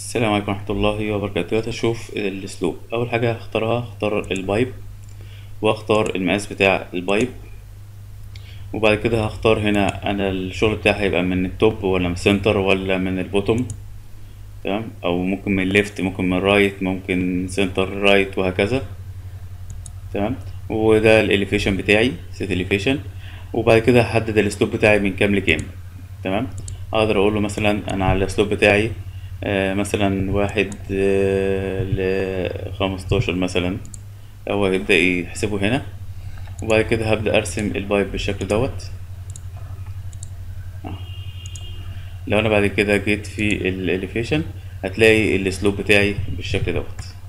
السلام عليكم ورحمة الله وبركاته دلوقتي هشوف الاسلوب اول حاجة هختارها هختار البايب واختار المقاس بتاع البايب وبعد كده هختار هنا انا الشغل بتاعي هيبقى من التوب ولا من السنتر ولا من البوتوم تمام او ممكن من الليفت ممكن من الرايت ممكن سنتر رايت وهكذا تمام وده الاليفيشن بتاعي سيت اليفيشن وبعد كده هحدد الاسلوب بتاعي من كام لكام تمام اقدر اقول له مثلا انا على الاسلوب بتاعي آه مثلا واحد آه لخمستاشر مثلا هو هيبدأ يحسبه هنا وبعد كده هبدأ ارسم البايب بالشكل دوت آه. لو انا بعد كده جيت في الاليفيشن هتلاقي الاسلوب بتاعي بالشكل دوت